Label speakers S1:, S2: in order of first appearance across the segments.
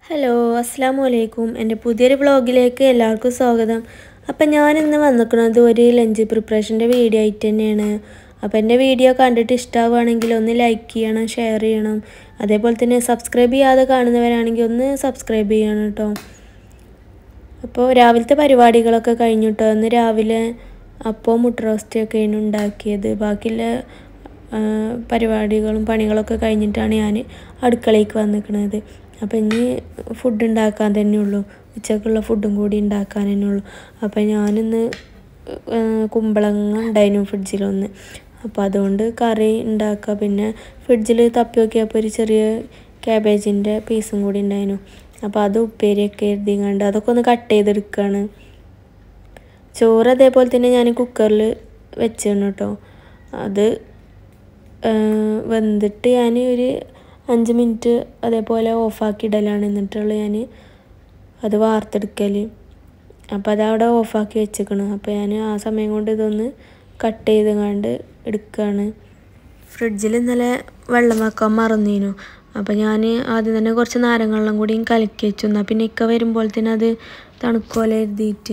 S1: hello അസ്സാം വലൈക്കും എൻ്റെ പുതിയൊരു വ്ളോഗിലേക്ക് എല്ലാവർക്കും സ്വാഗതം അപ്പം ഞാനിന്ന് വന്നിക്കുന്നത് ഒരു ലഞ്ച് പ്രിപ്പറേഷൻ്റെ വീഡിയോ ആയിട്ട് തന്നെയാണ് അപ്പോൾ എൻ്റെ വീഡിയോ കണ്ടിട്ട് ഇഷ്ടമാവുകയാണെങ്കിൽ ഒന്ന് ലൈക്ക് ചെയ്യണം ഷെയർ ചെയ്യണം അതേപോലെ തന്നെ സബ്സ്ക്രൈബ് ചെയ്യാതെ കാണുന്നവരാണെങ്കിൽ ഒന്ന് സബ്സ്ക്രൈബ് ചെയ്യണം കേട്ടോ അപ്പോൾ രാവിലത്തെ പരിപാടികളൊക്കെ കഴിഞ്ഞു കേട്ടോ ഇന്ന് രാവിലെ അപ്പോൾ മുട്ട റോസ്റ്റൊക്കെയാണ് ഉണ്ടാക്കിയത് ബാക്കിയുള്ള ആ, പരിപാടികളും പണികളൊക്കെ കഴിഞ്ഞിട്ടാണ് ഞാൻ അടുക്കളയ്ക്ക് വന്നിരിക്കുന്നത് അപ്പോൾ ഇനി ഫുഡ് ഉണ്ടാക്കാൻ തന്നെ ഉള്ളൂ ഉച്ചക്കുള്ള ഫുഡും കൂടി ഉണ്ടാക്കാൻ തന്നെ ഉള്ളൂ അപ്പോൾ ഞാനിന്ന് ആ, കുമ്പളങ്ങ ഉണ്ടായിരുന്നു ഫ്രിഡ്ജിലൊന്ന് അപ്പോൾ അതുകൊണ്ട് കറി ഉണ്ടാക്കുക പിന്നെ ഫ്രിഡ്ജിൽ തപ്പി നോക്കിയപ്പോൾ ഒരു ചെറിയ ക്യാബേജിൻ്റെ പീസും കൂടി ഉണ്ടായിരുന്നു അപ്പോൾ അത് ഉപ്പേരിയൊക്കെ എഴുതിങ്ങാണ്ട് അതൊക്കെ ഒന്ന് കട്ട് ചെയ്തെടുക്കുകയാണ് ചോറ് അതേപോലെ തന്നെ ഞാൻ കുക്കറിൽ വെച്ചിരുന്നു കേട്ടോ അത് ആ, വെന്തിട്ട് ഞാൻ ഒരു അഞ്ച് മിനിറ്റ് അതേപോലെ ഓഫാക്കി ഇടലാണ് എന്നിട്ടുള്ള ഞാൻ അത് വാർത്തെടുക്കൽ അപ്പോൾ അതവിടെ ഓഫാക്കി വെച്ചേക്കണം അപ്പോൾ ഞാൻ ആ സമയം കൊണ്ട് ഇതൊന്ന് കട്ട് ചെയ്ത് കണ്ട് എടുക്കുകയാണ് ഫ്രിഡ്ജിൽ ഇന്നലെ വെള്ളം വെക്കാൻ മറന്നീനു അപ്പോൾ ഞാൻ ആദ്യം തന്നെ കുറച്ച് നാരങ്ങ വെള്ളം കൂടിയും കലക്കി വെച്ചു എന്നാൽ പിന്നെ ഇക്ക വരുമ്പോൾ തന്നെ അത് തണുക്കോലെ എഴുതിയിട്ട്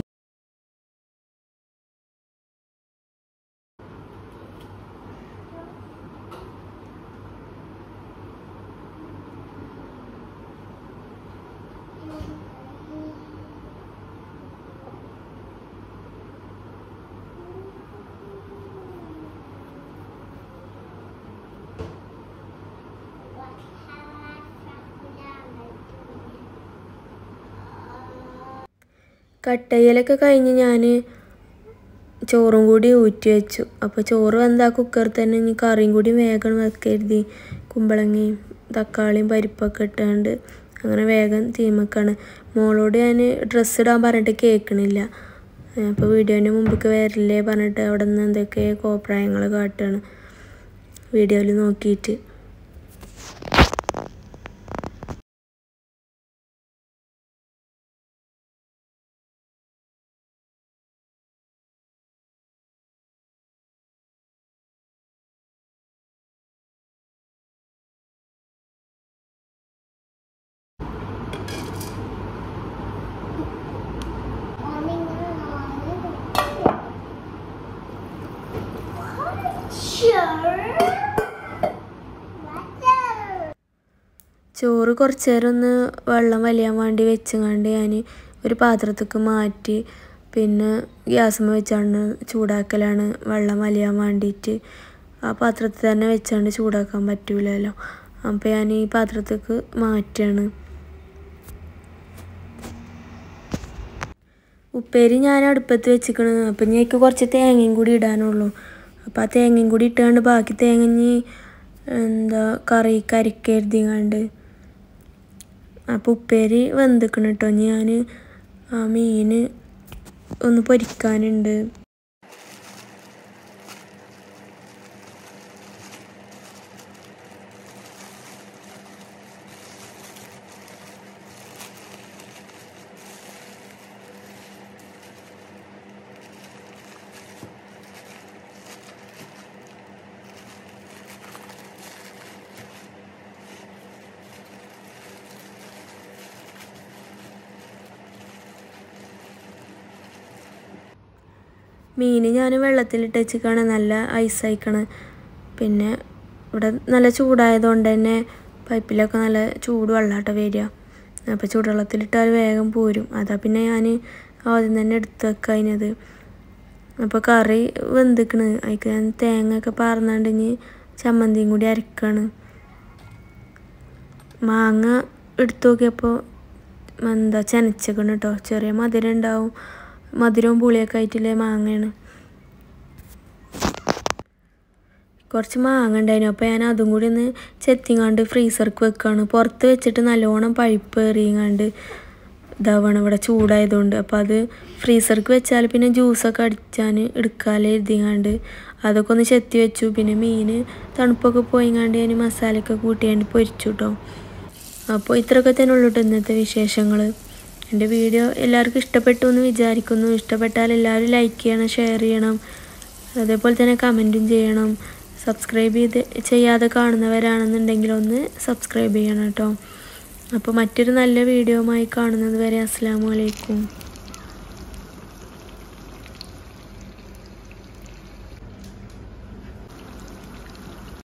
S1: കട്ടയിലൊക്കെ കഴിഞ്ഞ് ഞാൻ ചോറും കൂടി ഊറ്റി വെച്ചു അപ്പോൾ ചോറ് വന്ന് ആ കുക്കറിൽ തന്നെ ഇനി കറിയും കൂടി വേഗം വെക്കരുതി കുമ്പളങ്ങയും തക്കാളിയും പരിപ്പൊക്കെ ഇട്ടാണ്ട് അങ്ങനെ വേഗം തീമക്കാണ് മോളോട് ഞാൻ ഡ്രസ്സ് ഇടാൻ പറഞ്ഞിട്ട് കേൾക്കണില്ല അപ്പോൾ വീഡിയോൻ്റെ മുമ്പൊക്കെ വരില്ലേ പറഞ്ഞിട്ട് അവിടെ നിന്ന് എന്തൊക്കെ കോപ്രായങ്ങൾ കാട്ടുകയാണ് വീഡിയോയിൽ നോക്കിയിട്ട് ചോറ് കുറച്ച് നേരം ഒന്ന് വെള്ളം വലിയാൻ വേണ്ടി വെച്ചങ്ങാണ്ട് ഞാൻ ഒരു പാത്രത്തേക്ക് മാറ്റി പിന്നെ ഗ്യാസുമ്മ വെച്ചാണ്ട് ചൂടാക്കലാണ് വെള്ളം വലിയാൻ വേണ്ടിയിട്ട് ആ പാത്രത്തിൽ തന്നെ വെച്ചാണ്ട് ചൂടാക്കാൻ പറ്റൂലല്ലോ അപ്പോൾ ഞാൻ ഈ പാത്രത്തേക്ക് മാറ്റുകയാണ് ഉപ്പേരി ഞാൻ അടുപ്പത്ത് വെച്ചിക്കണ് അപ്പം ഇനി എനിക്ക് കുറച്ച് തേങ്ങയും കൂടി ഇടാനുള്ളൂ അപ്പോൾ ആ തേങ്ങയും കൂടി ഇട്ടാണ്ട് ബാക്കി തേങ്ങ ഇനി എന്താ കറി കരിക്കരുതിങ്ങാണ്ട് അപ്പോൾ ഉപ്പേരി വെന്തിക്കണം കേട്ടോ ഇനി ഞാൻ ആ മീൻ ഒന്ന് പൊരിക്കാനുണ്ട് മീൻ ഞാൻ വെള്ളത്തിലിട്ട് വെച്ചിക്കാണ് നല്ല ഐസ് അയക്കണ് പിന്നെ ഇവിടെ നല്ല ചൂടായതുകൊണ്ട് തന്നെ പൈപ്പിലൊക്കെ നല്ല ചൂട് വെള്ളമാട്ടോ വരിക അപ്പോൾ ചൂടുവെള്ളത്തിലിട്ടാൽ വേഗം പോരും അതാ പിന്നെ ഞാൻ ആദ്യം തന്നെ എടുത്ത് വെക്കുക അതിനത് അപ്പോൾ കറി വെന്തിക്കണ് അതിക്ക് ഞാൻ തേങ്ങ ഒക്കെ പാർന്നാണ്ട് ഇനി ചമ്മന്തിയും കൂടി അരക്കാണ് മാങ്ങ എടുത്തു നോക്കിയപ്പോൾ എന്താ ചെനച്ചേക്കണ് കേട്ടോ ചെറിയ മധുരം ഉണ്ടാവും മധുരവും പുളിയൊക്കെ ആയിട്ടുള്ള മാങ്ങയാണ് കുറച്ച് മാങ്ങ ഉണ്ടായിരുന്നു അപ്പോൾ ഞാൻ അതും കൂടി ഒന്ന് ചെത്തിങ്ങാണ്ട് ഫ്രീസർക്ക് വെക്കുകയാണ് പുറത്ത് വെച്ചിട്ട് നല്ലോണം പഴുപ്പ് എറിയങ്ങാണ്ട് ഇതാവണം ഇവിടെ ചൂടായതുകൊണ്ട് അപ്പോൾ അത് ഫ്രീസർക്ക് വെച്ചാൽ പിന്നെ ജ്യൂസൊക്കെ അടിച്ചാൽ എടുക്കാലേ എഴുതിങ്ങാണ്ട് അതൊക്കെ ഒന്ന് ചെത്തി വെച്ചു പിന്നെ മീൻ തണുപ്പൊക്കെ പോയിങ്ങാണ്ട് ഞാൻ മസാലയൊക്കെ കൂട്ടിയാണ്ട് പൊരിച്ചു കേട്ടോ അപ്പോൾ ഇത്രയൊക്കെ തന്നെ ഉള്ളൂ കേട്ടോ ഇന്നത്തെ വിശേഷങ്ങൾ എൻ്റെ വീഡിയോ എല്ലാവർക്കും ഇഷ്ടപ്പെട്ടു എന്ന് വിചാരിക്കുന്നു ഇഷ്ടപ്പെട്ടാൽ എല്ലാവരും ലൈക്ക് ചെയ്യണം ഷെയർ ചെയ്യണം അതേപോലെ തന്നെ കമൻറ്റും ചെയ്യണം സബ്സ്ക്രൈബ് ചെയ്ത് ചെയ്യാതെ കാണുന്നവരാണെന്നുണ്ടെങ്കിൽ ഒന്ന് സബ്സ്ക്രൈബ് ചെയ്യണം കേട്ടോ അപ്പോൾ മറ്റൊരു നല്ല വീഡിയോയുമായി കാണുന്നത് വരെ അസ്സാം വലൈക്കും